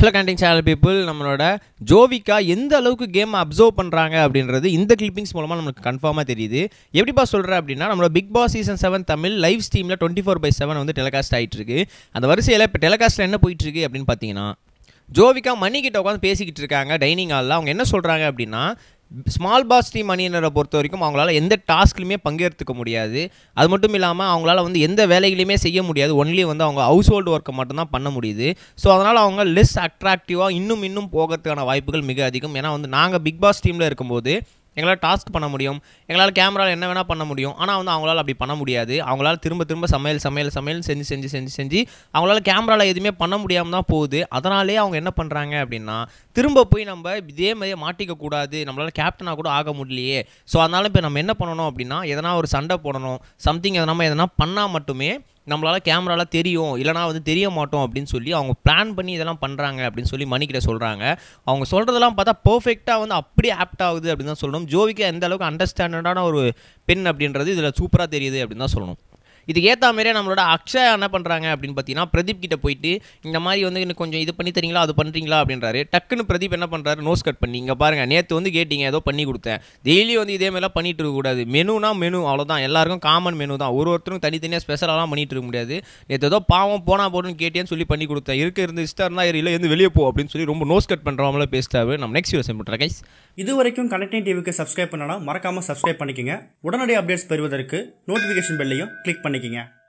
hello canting channel people நம்மளோட ஜோவிகா எந்த அளவுக்கு கேம் அப்சர்வ் பண்ணுறாங்க அப்படின்றது இந்த கிளிப்பிங்ஸ் மூலமாக நமக்கு கன்ஃபார்மாக தெரியுது எப்படிப்பா சொல்கிறேன் அப்படின்னா நம்மளோட Bigg Boss season seven Tamil live ஸ்ட்ரீமில் டுவெண்ட்டி ஃபோர் பை செவன் வந்து டெலிகாஸ்ட் ஆகிட்டு இருக்கு அந்த வரிசையில் இப்போ டெலிகாஸ்ட்டில் என்ன போயிட்டு இருக்கு அப்படின்னு பார்த்தீங்கன்னா ஜோவிகா மணிக்கிட்ட உட்காந்து பேசிக்கிட்டு இருக்காங்க டைனிங் ஹாலில் அவங்க என்ன சொல்கிறாங்க அப்படின்னா ஸ்மால் பாஸ் டீம் அணியினரை பொறுத்த வரைக்கும் அவங்களால எந்த டாஸ்க்லையுமே பங்கேற்றுக்க முடியாது அது மட்டும் இல்லாமல் அவங்களால வந்து எந்த வேலைகளையுமே செய்ய முடியாது ஒன்லி வந்து அவங்க ஹவுஸ் ஹோல்டு ஒர்க்கை மட்டும்தான் பண்ண முடியுது ஸோ அதனால் அவங்க லெஸ் அட்ராக்டிவாக இன்னும் இன்னும் போகிறதுக்கான வாய்ப்புகள் மிக அதிகம் ஏன்னா வந்து நாங்கள் பிக் பாஸ் டீமில் இருக்கும்போது எங்களால் டாஸ்க் பண்ண முடியும் எங்களால் கேமராவில் என்ன வேணால் பண்ண முடியும் ஆனால் வந்து அவங்களால அப்படி பண்ண முடியாது அவங்களால திரும்ப திரும்ப சமையல் சமையல் சமையல் செஞ்சு செஞ்சு செஞ்சு செஞ்சு அவங்களால கேமராவில் எதுவுமே பண்ண முடியாமல் தான் போகுது அதனாலே அவங்க என்ன பண்ணுறாங்க அப்படின்னா திரும்ப போய் நம்ம இதே மாதிரியே மாட்டிக்க கூடாது நம்மளால கேப்டனாக கூட ஆக முடியலையே ஸோ அதனால இப்போ நம்ம என்ன பண்ணணும் அப்படின்னா எதனா ஒரு சண்டை போடணும் சம்திங் நம்ம எதனா பண்ணால் மட்டுமே நம்மளால் கேமரால தெரியும் இல்லைனா வந்து தெரிய மாட்டோம் அப்படின்னு சொல்லி அவங்க பிளான் பண்ணி இதெல்லாம் பண்ணுறாங்க அப்படின்னு சொல்லி மணிக்கிட்ட சொல்கிறாங்க அவங்க சொல்கிறதெல்லாம் பார்த்தா பர்ஃபெக்டாக வந்து அப்படியே ஆப்ட் ஆகுது அப்படின்னு தான் சொல்லணும் ஜோவிக்கு எந்த அளவுக்கு அண்டர்ஸ்டாண்டர்டான ஒரு பெண் அப்படின்றது இதில் சூப்பராக தெரியுது அப்படின்னு தான் சொல்லணும் இதுக்கு ஏற்ற மாதிரியே நம்மளோட அக்ஷயா என்ன பண்ணுறாங்க அப்படின்னு பார்த்தீங்கன்னா பிரதீப் கிட்ட போயிட்டு இந்த மாதிரி வந்து எனக்கு கொஞ்சம் இது பண்ணி தரீங்களா அது பண்ணுறீங்களா அப்படின்றாரு டக்குன்னு பிரதீப் என்ன பண்ணுறாரு நோஸ் கட் பண்ணி இங்கே பாருங்கள் நேற்று வந்து கேட்டிங்க ஏதோ பண்ணி கொடுத்தேன் டெய்லி வந்து இதே மாதிரிலாம் பண்ணிட்டு இருக்கக்கூடாது மெனுனா மெனு அவ்வளோதான் எல்லாருக்கும் காமன் மெனு தான் ஒரு ஒருத்தரும் தனித்தனியாக ஸ்பெஷலாலாம் பண்ணிட்டு இருக்க முடியாது நேற்று ஏதோ பாவம் போனா போடுன்னு கேட்டேன்னு சொல்லி பண்ணி கொடுத்தேன் இருக்க இருந்து இஷ்டம் இருந்தால் இல்லை இருந்து வெளியே போ அப்படின்னு சொல்லி ரொம்ப நோஸ் கட் பண்ணுறவங்கள பேசிட்டாரு நம்ம நெக்ஸ்ட் வீடியோ பண்ணுறேன் கைஸ் இது வரைக்கும் கனெக்டிங் டிவிக்கு சப்ஸ்கிரைப் பண்ணனா மறக்காம சப்ஸ்கிரைப் பண்ணிக்கங்க உடனடி அப்டேட்ஸ் பெறுவதற்கு நோட்டிஃபிகேஷன் பெல்லையும் கிளிக் பண்ணிக்கங்க